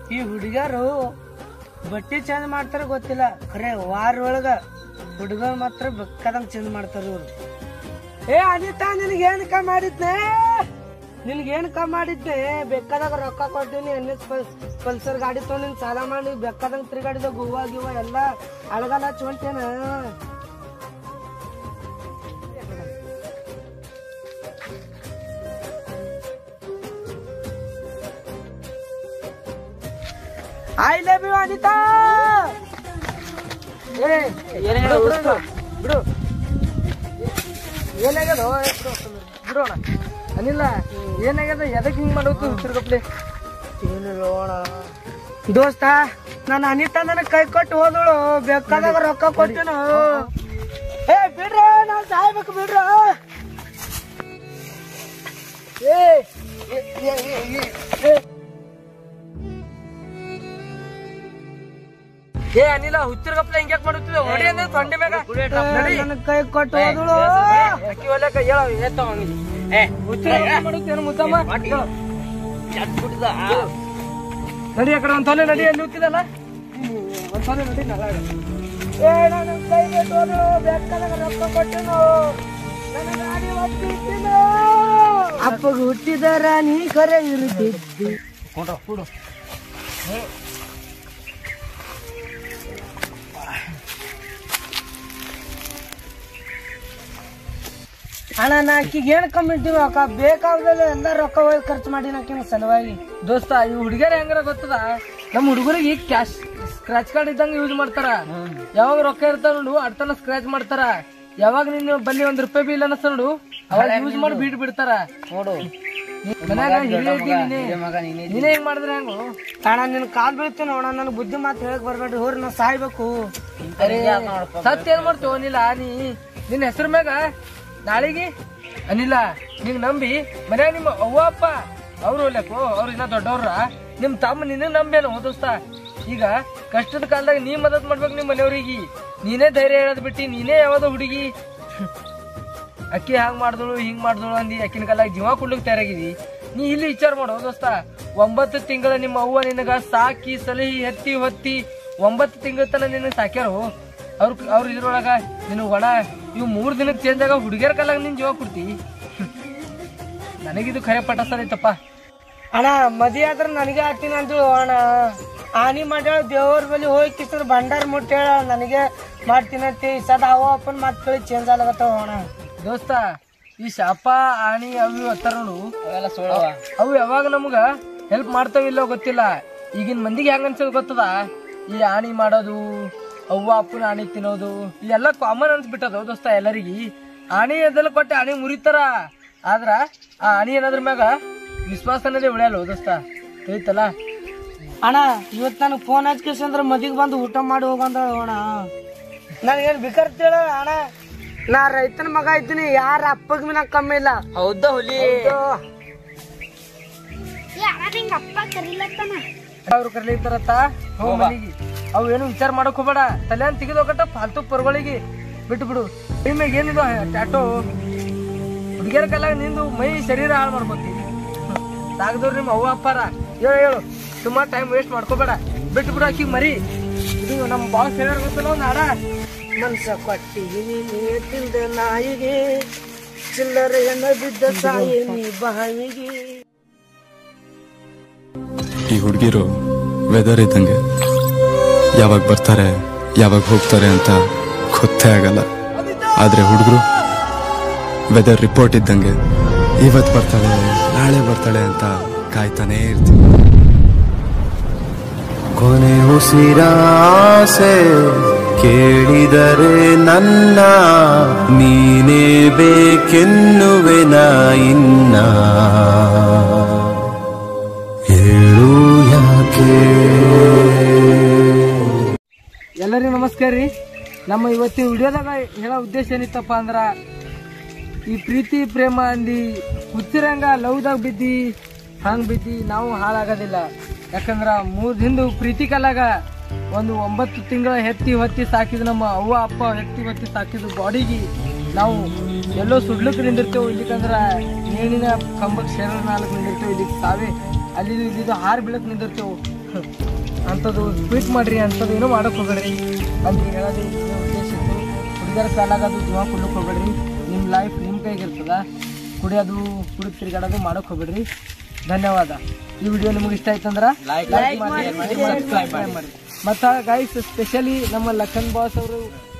ಈ ಹುಡುಗರು ಬಟ್ಟೆ ಚೇಂಜ್ ಮಾಡ್ತಾರ ಗೊತ್ತಿಲ್ಲ ಖರೆ ವಾರ ಒಳಗ ಹುಡುಗರು ಮಾತ್ರ ಬೇಕಾದಂಗ್ ಚೇಂಜ್ ಮಾಡ್ತಾರ ಇವ್ರು ಏ ಅನಿತಾ ನಿನಗೇನ್ ಕಮ್ ಮಾಡಿದ್ನೆ ನಿನ್ಗೇನ್ ಕಮ್ ಮಾಡಿದ್ನೆ ಬೇಕಾದಾಗ ರೊಕ್ಕ ಕೊಟ್ಟಿನಿ ಎನ್ ಎಸ್ ಪಲ್ಸರ್ ಗಾಡಿ ತೊಗೊಂಡಿನಿ ಸಾಲ ಮಾಡಿ ಬೇಕಾದಂಗ್ ತಿರುಗಾಡಿದ ಗೋವಾ ಗಿವಾ ಎಲ್ಲ ಅಳಗಾಲ ಹಚ್ಕೊಂತೇನ ಐ ಲವ್ ಯು ಅನಿತಾ ಏ ಬಿಡು, ಬಿಡು, ಬಿಡು ಏನಾಗ್ಯದ ಬಿಡೋಣ ಅನಿಲ್ಲ ಏನಾಗ್ಯದ ಎದಕ್ ಹಿಂಗ್ ಮಾಡೋದು ತಿರ್ಗಪ್ಲೆ ಏನಿಲ್ಲೋಣ ದೋಸ್ತ ನಾನು ಅನಿತಾ ನನಗ್ ಕೈ ಕೊಟ್ಟು ಹೋದಳು ಬೇಕಾದಾಗ ರೊಕ್ಕ ಕೊಟ್ಟೆನು ಏ ಬಿಡ್ರ ನಾನ್ ಸಾಯ್ಬೇಕು ಬಿಡ್ರ ಏ ಏ, ಏ, ಏ, ಏ, ಏ. ಏ ಅನಿಲ ಹುಚ್ಚಿರ್ಗಪ್ಲೆ ಹಿಂಗ್ಯಾಕ್ ಮಾಡುತ್ತಿದ್ದೆ ಹೊಡಿ ಅಂದ್ರೆ ತೊಂಡಿ ಮ್ಯಾಗ ನನಗ್ ಕೈ ಕೊಟ್ಟು ಹೋದಳು ಅಕ್ಕಿ ಹೊಲಕ್ಕ ಹೇಳ ಏತ್ತವ ಏ ಹುಚ್ಚಿರ್ಗಪ್ಲೆ ಮಾಡುತ್ತೇನು ಮುದ್ದಮ್ಮ ಹೇಳು. ನಡಿ ಆ ಕಡೆ ಒಂದ್ ತೊಲೆ ನಡಿ ಅಲ್ಲಿ ಹುತ್ತಿದಲ್ಲ ಒಂದ್ ತೊಲೆ ನಡಿ ನಳ ಏ ನನಗ್ ಕೈ ಕೊಟ್ಟು ಹೋದಳು ಬೇಕಾದಾಗ ರೊಕ್ಕ ಕೊಟ್ಟೆನು ನನ್ನ ಗಾಡಿ ಒತ್ತಿಟ್ಟಿನು ಅಪ್ಪಗ ಹುಟ್ಟಿದ ರಾಣಿ ಕರೆ ಇರುತ್ತಿದ್ದು ಅಣ್ಣ ನಾ ಆಕಿಗೆ ಏನ್ ಕಮ್ಮಿಟ್ಟಿವಿ ಅಕ್ಕ ಬೇಕಾಗ್ದಲ್ಲ ಎಲ್ಲ ರೊಕ್ಕ ಹೋಗಿ ಖರ್ಚು ಮಾಡಿ ನಾಕಿನ ಸಲುವಾಗಿ ದೋಸ್ತ ಈ ಹುಡುಗಿಯರ ಹೆಂಗಾರ ಗೊತ್ತದ ನಮ್ಮ ಹುಡುಗರಿಗೆ ಕ್ಯಾಶ್ ಸ್ಕ್ರಾಚ್ ಕಾರ್ಡ್ ಇದ್ದಂಗ ಯೂಸ್ ಮಾಡ್ತಾರ ಯಾವಾಗ ರೊಕ್ಕ ಇರ್ತಾವ ನೋಡು ಅಡ್ತನ ಸ್ಕ್ರಾಚ್ ಮಾಡ್ತಾರ ಯಾವಾಗ ನಿನ್ನ ಬಲ್ಲಿ ಒಂದ್ ರೂಪಾಯಿ ಬಿಲ್ ಅನಸ್ತ ನೋಡು ಅವಾಗ ಯೂಸ್ ಮಾಡಿ ಬಿಟ್ ಬಿಡ್ತಾರ ನೋಡು ಮನ್ಯಾಗ ಹಿರಿಯ ಇದ್ದಿ ನೀನೇ. ನೀನೇ ಹೆಂಗ್ ಮಾಡಿದ್ರೆ ಹೆಂಗು ಅಣ್ಣ ನಿನ್ ಕಾಲ್ ಬೀಳ್ತೀನಿ ನೋಡ ನನ್ ಬುದ್ಧಿ ಮಾತು ಹೇಳಕ್ ಬರ್ಬೇಡ್ರಿ ಹೋರಿ ನಾ ಸಾಯ್ಬೇಕು ಸತ್ಯ ಏನ್ ಮಾಡ್ತೇವ ಅನಿಲ ನೀ ನಿನ್ನ ಹೆಸರು ಮ್ಯಾಗ ನಾಳೆಗೆ ಅನಿಲ ನಿಂಗ್ ನಂಬಿ ಮನ್ಯಾಗ ನಿಮ್ಮ ಅವ್ವ ಅಪ್ಪ ಅವ್ರು ಹೋಗ್ಲಕ್ಕು ಅವ್ರು ಇನ್ನ ದೊಡ್ಡವ್ರ ನಿಮ್ ತಮ್ಮ ನಿನ್ನ ನಂಬೇನು ದೋಸ್ತ ಈಗ ಕಷ್ಟದ ಕಾಲದಾಗ ನೀ ಮದತ್ ಮಾಡ್ಬೇಕು ನಿಮ್ ಮನೆಯವ್ರಿಗೆ ನೀನೇ ಧೈರ್ಯ ಹೇಳೋದ್ ಬಿಟ್ಟಿ ನೀನೇ ಯಾವ್ದೋ ಹುಡುಗಿ ಅಕ್ಕಿ ಹಂಗ್ ಮಾಡ್ದಳು ಹಿಂಗ್ ಮಾಡ್ದಳು ಅಂದಿ ಅಕ್ಕಿನ ಕಾಲಾಗ ಜೀವ ಕೊಡ್ಲಿಕ್ ತಯಾರಾಗಿದಿ ನೀ ಇಲ್ಲಿ ವಿಚಾರ ಮಾಡೋ ದೋಸ್ತ ಒಂಬತ್ತು ತಿಂಗಳ ನಿಮ್ಮ ಅವ್ವ ನಿನಗ ಸಾಕಿ ಸಲಹಿ ಎತ್ತಿ ಹೊತ್ತಿ ಒಂಬತ್ತು ತಿಂಗಳ ತನ ನಿನಗ ಸಾಕ್ಯಾರು ಅವ್ರ ಅವ್ರ ಇದ್ರೊಳಗ ನಿನ್ ಒಣ ಇವ್ ಮೂರ್ ದಿನಕ್ಕೆ ಚೇಂಜ್ ಆಗ ಹುಡುಗಿಯರ ಕಾಲಾಗ ನಿನ್ ಜೀವ ಕೊಡ್ತಿ ನನಗಿದು ಖರೆ ಪಟಸ್ತದೈತಪ್ಪ ಅಣ್ಣ ಮದಿ ಆದ್ರ ನನಗೆ ಹಾಕ್ತೀನಿ ಅಂದ್ರು ಅಣ್ಣ ಹಾನಿ ಮಾಡ್ಯಾಳ ದೇವ್ರ ಬಳಿ ಹೋಗಿ ಕಿಸರ್ ಭಂಡಾರ ಮುಟ್ಟಾಳ ನನಗೆ ಮಾಡ್ತೀನಂತಿ ಸದಾ ಅವ ಅಪ್ಪನ ಮಾತು ಕೇಳಿ ಚೇಂಜ್ ಆಗ್ಲಕತ್ತಾವ ಅಣ್ಣ ದೋಸ್ತ ಈ ಶಾಪ ಆಣಿ ಅವು ಹತ್ತಾರ ನೋಡು ಅವು ಯಾವಾಗ ನಮಗ ಹೆಲ್ಪ್ ಮಾಡ್ತಾವಿಲ್ಲ ಗೊತ್ತಿಲ್ಲ ಈಗಿನ ಮಂದಿಗೆ ಹೆಂಗ ಅನ್ಸೋದು ಗೊತ್ತದ ಈ ಆಣಿ ಮಾಡೋದು ಅವ್ವ ಅಪ್ಪನ ಆಣಿ ತಿನ್ನೋದು ಇದೆಲ್ಲ ಕಾಮನ್ ಅನ್ಸ್ಬಿಟ್ಟದ ದೋಸ್ತ ಎಲ್ಲರಿಗೆ ಆಣಿ ಅದೆಲ್ಲ ಕೊಟ್ಟು ಆಣಿ ಮುರಿತಾರ ಆದ್ರ ಆ ಆಣಿ ಏನಾದ್ರ ಮ್ಯಾಗ ವಿಶ್ವಾಸ ಅನ್ನೋದೇ ಉಳಿಯಲ್ಲ ದೋಸ್ತ ತಿಳಿತಲ್ಲ ಅಣ್ಣ ಇವತ್ತು ನನಗೆ ಫೋನ್ ಹಚ್ಕೇಸಂದ್ರ ಮದಿಗೆ ಬಂದು ಊಟ ಮಾಡಿ ಹೋಗಂದಳ ಅಣ್ಣ ನನಗೇನು ಬಿಕರ್ತೇಳ ಅಣ್ಣ ನಾ ರೈತನ ಮಗ ಇದ್ದೀನಿ ಯಾರ ಅಪ್ಪಗ ಮಿನ ಕಮ್ಮಿ ಇಲ್ಲ ಹೌದಾ ಹುಲಿ ಅವ್ರು ಕರ್ಲಿತಾರತ್ತ ಹೋಗ್ ಮನಿಗೆ ಅವು ಏನು ವಿಚಾರ ಮಾಡಕ್ ಹೋಗ್ಬೇಡ ತಲೆ ತೆಗೆದು ಹೋಗಟ್ಟ ಫಾಲ್ತು ಪರ್ಗಳಿಗೆ ಬಿಟ್ಟು ಬಿಡು ನಿಮಗೆ ಏನಿದು ಟ್ಯಾಟೋ ಹುಡುಗಿಯರ ಕಾಲಾಗ ನಿಂದು ಮೈ ಶರೀರ ಹಾಳು ಮಾಡ್ಬೋತಿ ಸಾಗದವ್ರು ನಿಮ್ಮ ಅವ್ವ ಅಪ್ಪಾರ ಹೇಳು ಹೇಳು ಸುಮಾರು ಟೈಮ್ ವೇಸ್ಟ್ ಮಾಡ್ಕೋಬೇಡ ಬಿಟ್ಟು ಬಿಡು ಆಕಿ ಮರಿ ಇದು ನಮ್ಮ ಬಾಸ್ ಹೇಳ್ಯಾರ ಗೊತ್ತಲ್ಲ ಒಂದು ಹಾಡ ಮನ್ಸ ಕೊಟ್ಟಿದ್ದೀನಿ ತಿಂದ ನಾಯಿಗೆ ಚಿಲ್ಲರೆ ಎನ್ನ ಬಿದ್ದ ಸಾಯಿ ನೀ ಬಾವಿಗೆ ಈ ಹುಡುಗಿರು ವೆದರ್ ಇದ್ದಂಗೆ ಯಾವಾಗ ಬರ್ತಾರೆ ಯಾವಾಗ ಹೋಗ್ತಾರೆ ಅಂತ ಗೊತ್ತೇ ಆಗಲ್ಲ ಆದ್ರೆ ಹುಡುಗರು ವೆದರ್ ರಿಪೋರ್ಟ್ ಇದ್ದಂಗೆ ಇವತ್ತು ಬರ್ತಾಳೆ ನಾಳೆ ಬರ್ತಾಳೆ ಅಂತ ಕಾಯ್ತಾನೇ ಇರ್ತೀವಿ ಕೊನೆ ಉಸಿರಾಸೆ ಕೇಳಿದರೆ ನನ್ನ ನೀನೇ ಬೇಕೆನ್ನುವೆನ ಇನ್ನ ಹೇಳು ಯಾಕೆ ಎಲ್ಲರಿಗೂ ನಮಸ್ಕಾರ ರೀ ನಮ್ಮ ಇವತ್ತಿನ ವಿಡಿಯೋದಾಗ ಹೇಳೋ ಉದ್ದೇಶ ಏನಿತ್ತಪ್ಪ ಅಂದ್ರ ಈ ಪ್ರೀತಿ ಪ್ರೇಮ ಅಂದಿ ಹುಚ್ಚಿರಂಗ ಲವ್ದಾಗ ಬಿದ್ದಿ ಹಂಗ್ ಬಿದ್ದಿ ನಾವು ಹಾಳಾಗೋದಿಲ್ಲ ಯಾಕಂದ್ರ ಮೂರ್ ಹಿಂದು ಪ್ರೀತಿ ಕಾಲಾಗ ಒಂದು ಒಂಬತ್ತು ತಿಂಗಳ ಹೆತ್ತಿ ಹೊತ್ತಿ ಸಾಕಿದ ನಮ್ಮ ಅವ್ವ ಅಪ್ಪ ಹೆತ್ತಿ ಹೊತ್ತಿ ಸಾಕಿದ ಬಾಡಿಗೆ ನಾವು ಎಲ್ಲೋ ಸುಡ್ಲಕ್ಕೆ ನಿಂದಿರ್ತೇವೆ ಇಲ್ಲಿಕಂದ್ರ ನೇಣಿನ ಕಂಬಕ್ಕೆ ಶರೀರ ನಾಲ್ಕು ನಿಂದಿರ್ತೇವೆ ಇಲ್ಲಿ ಸಾವೆ ಅಲ್ಲಿ ಇಲ್ಲಿದು ಹಾರ್ ಬೀಳಕ್ ನಿಂದಿರ್ತೇವೆ ಅಂಥದ್ದು ಸ್ವೀಟ್ ಮಾಡ್ರಿ ಅಂಥದ್ದು ಏನೋ ಮಾಡಕ್ ಹೋಗ್ಬೇಡ್ರಿ ಅಂತ ಹೇಳೋದು ಇದು ಉದ್ದೇಶ ಇತ್ತು ಹುಡುಗರ ಕಾಲಾಗದು ಜೀವ ಕೊಡ್ಲಿಕ್ಕೆ ಹೋಗ್ಬೇಡ್ರಿ ನಿಮ್ಮ ಲೈಫ್ ನಿಮ್ಮ ಕೈಗಿರ್ತದ ಕುಡಿಯೋದು ಕುಡಿ ತಿರ್ಗಾಡೋದು ಮಾಡಕ್ ಹೋಗ್ಬೇಡ್ರಿ ಧನ್ಯವಾದ ಈ ವಿಡಿಯೋ ನಿಮಗೆ ಇಷ್ಟ ಆಯ್ತಂದ್ರ ಲೈಕ್ ಮಾಡಿ ಸಬ್ಸ್ಕ್ರೈಬ್ ಮಾಡಿ ಮತ್ತು ಗೈಸ್ ಸ್ಪೆಷಲಿ ನಮ್ಮ ಲಖನ್ ಬಾಸ್ ಅವರು